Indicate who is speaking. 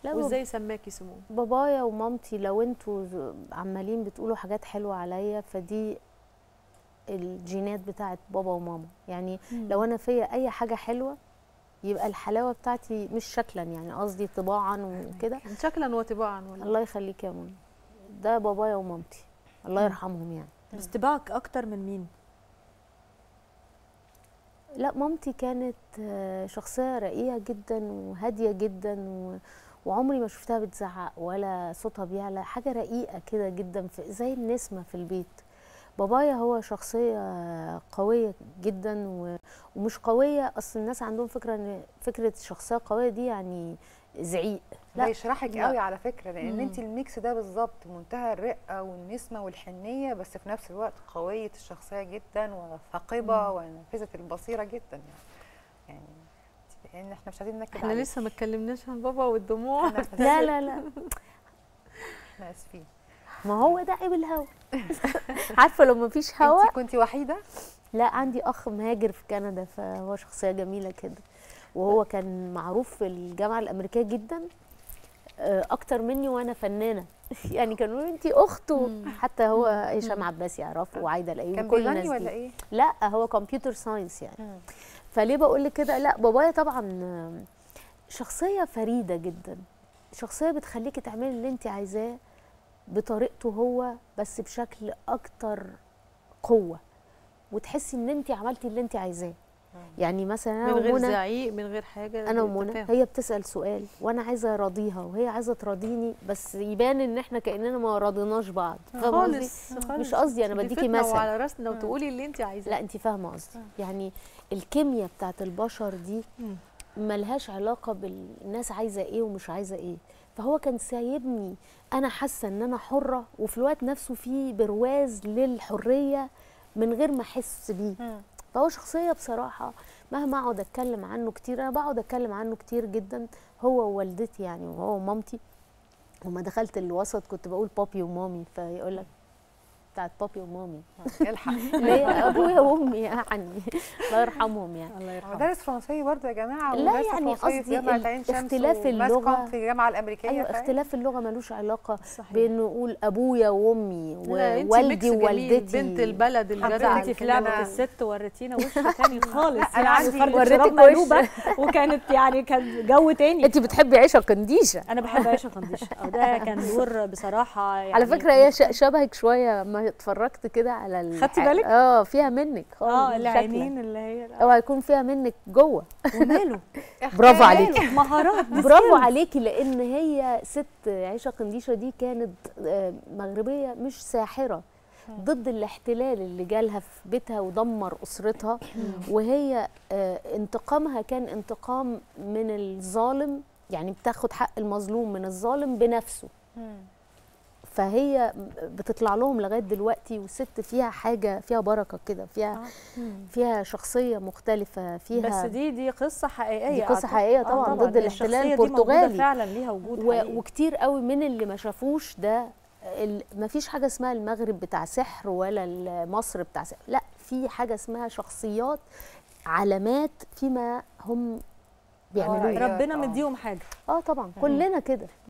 Speaker 1: لا
Speaker 2: وازاي سماكي سمو
Speaker 1: بابايا ومامتي لو انتوا ز- عمالين بتقولوا حاجات حلوه عليا فدي الجينات بتاعت بابا وماما يعني لو انا فيا اي حاجه حلوه يبقى الحلاوه بتاعتي مش شكلا يعني قصدي طباعا وكده
Speaker 2: شكلا وطباعا ولا
Speaker 1: الله يخليك يا منى ده بابايا ومامتي الله يرحمهم يعني
Speaker 3: بس طباعك اكتر من مين
Speaker 1: لا مامتي كانت آه، شخصية رقيقة جدا وهادية جدا و... وعمري ما شفتها بتزعق ولا صوتها بيعلى حاجة رقيقة كده جدا في زي النسمة في البيت بابايا هو شخصية قوية جدا و... ومش قوية أصل الناس عندهم فكرة إن فكرة شخصية قوية دي يعني زعيق
Speaker 4: لا يشرحك
Speaker 1: لا.
Speaker 4: قوي على فكره لان
Speaker 1: مم.
Speaker 4: انت الميكس ده بالظبط منتهى الرقه والنسمه والحنيه بس في نفس الوقت قويه الشخصيه جدا وثاقبه ونافذه البصيره جدا يعني يعني لان احنا مش عايزين ننكد
Speaker 2: احنا
Speaker 4: عليك.
Speaker 2: لسه ما اتكلمناش عن بابا والدموع
Speaker 4: احنا
Speaker 1: لا لا لا
Speaker 4: احنا اسفين
Speaker 1: ما هو ده عيب الهوا عارفة لو مفيش هوا
Speaker 4: انت كنتي وحيده
Speaker 1: لا عندي اخ مهاجر في كندا فهو شخصيه جميله كده وهو كان معروف في الجامعه الامريكيه جدا آه، اكتر مني وانا فنانه يعني كانوا يقولوا انت اخته حتى هو هشام عباس يعرفه وعايده الايوبي
Speaker 4: كان
Speaker 1: كل
Speaker 4: بيغني
Speaker 1: الناس
Speaker 4: ولا
Speaker 1: دي.
Speaker 4: ايه
Speaker 1: لا هو كمبيوتر ساينس يعني
Speaker 4: مم.
Speaker 1: فليه بقول لك كده لا بابايا طبعا آه، شخصيه فريده جدا شخصيه بتخليكي تعملي اللي انت عايزاه بطريقته هو بس بشكل اكتر قوه وتحسي ان انت عملتي اللي انت عايزاه يعني مثلا انا
Speaker 2: من غير
Speaker 1: ومنى
Speaker 2: زعيق من غير حاجه
Speaker 1: انا ومنى
Speaker 2: تفاهم.
Speaker 1: هي بتسال سؤال وانا عايزه اراضيها وهي عايزه تراضيني بس يبان ان احنا كاننا ما راضيناش بعض فاهمة قصدي؟
Speaker 2: خالص خالص
Speaker 1: مش قصدي انا
Speaker 2: دي
Speaker 1: بديكي
Speaker 2: فتنة
Speaker 1: مثل
Speaker 2: وعلى راسنا وتقولي اللي انت عايزاه
Speaker 1: لا انت فاهمه قصدي يعني الكيمياء بتاعت البشر دي
Speaker 2: مم.
Speaker 1: ملهاش علاقه بالناس عايزه ايه ومش عايزه ايه فهو كان سايبني انا حاسه ان انا حره وفي الوقت نفسه في برواز للحريه من غير ما احس بيه
Speaker 4: مم.
Speaker 1: فهو شخصيه بصراحه مهما اقعد اتكلم عنه كتير انا بقعد اتكلم عنه كتير جدا هو ووالدتي يعني وهو ومامتي وما دخلت الوسط كنت بقول بابي ومامي فيقول لك بتاعت بابي ومامي
Speaker 4: الحق
Speaker 1: اللي هي ابويا وامي يعني الله يرحمهم يعني
Speaker 3: الله يرحمه
Speaker 4: مدارس فرنسيه برضه يا جماعه
Speaker 1: لا
Speaker 4: ودراسة
Speaker 1: يعني
Speaker 4: فرنسية في
Speaker 1: قصدي
Speaker 4: جامعة
Speaker 1: ال-
Speaker 4: عين شمس
Speaker 1: اختلاف
Speaker 4: وماس
Speaker 1: اللغة.
Speaker 4: كوم في الجامعه الامريكيه
Speaker 1: ايوه
Speaker 4: فاهم؟
Speaker 1: اختلاف اللغه ملوش علاقه
Speaker 3: صحيح
Speaker 1: بانه اقول ابويا وامي
Speaker 2: لا، انت
Speaker 1: ووالدي
Speaker 2: ميكس جميل،
Speaker 1: ووالدتي
Speaker 2: بنت البلد الجدعه
Speaker 4: حضرتك
Speaker 3: انت في
Speaker 4: اللي
Speaker 3: لعبه
Speaker 4: أنا-
Speaker 3: الست وريتينا وش تاني خالص
Speaker 4: لا، أنا
Speaker 3: يعني
Speaker 4: عندي-
Speaker 3: فرد
Speaker 1: وريتك
Speaker 3: شراب
Speaker 1: وش.
Speaker 3: مقلوبه وكانت يعني كان جو تاني
Speaker 1: انت بتحبي عيشه قنديشه
Speaker 3: انا بحب عيشه قنديشه أو ده كان دور بصراحه يعني
Speaker 1: على فكره هي ش- شبهك شويه ما اتفرجت كده على ال-
Speaker 3: خدتي بالك؟
Speaker 1: اه فيها منك خالص
Speaker 3: اه
Speaker 1: شكلاً.
Speaker 3: العينين اللي هي
Speaker 1: او هيكون فيها منك جوه
Speaker 3: وماله
Speaker 1: برافو عليكي
Speaker 3: مهارات دي
Speaker 1: برافو
Speaker 3: skills.
Speaker 1: عليكي لان هي ست عيشه قنديشه دي كانت آه، مغربيه مش ساحره ضد الاحتلال اللي جالها في بيتها ودمر اسرتها وهي آه، انتقامها كان انتقام من الظالم يعني بتاخد حق المظلوم من الظالم بنفسه
Speaker 4: مم.
Speaker 1: فهي بتطلع لهم لغايه دلوقتي والست فيها حاجه فيها بركه كده فيها فيها شخصيه مختلفه فيها
Speaker 3: بس دي دي قصه حقيقيه
Speaker 1: دي قصة
Speaker 3: أعتقد.
Speaker 1: حقيقية
Speaker 3: آه
Speaker 1: طبعاً ضد
Speaker 3: الشخصية
Speaker 1: الاحتلال
Speaker 3: دي موجودة
Speaker 1: البرتغالي.
Speaker 3: فعلا ليها وجود
Speaker 1: و...
Speaker 3: حقيقي.
Speaker 1: وكتير قوي من اللي ما شافوش ده ال... ما فيش حاجه اسمها المغرب بتاع سحر ولا ال- مصر بتاع سحر لا في حاجه اسمها شخصيات علامات فيما هم بيعملوه
Speaker 4: أيوة.
Speaker 3: ربنا
Speaker 4: آه.
Speaker 3: مديهم حاجه
Speaker 1: اه طبعا كلنا كده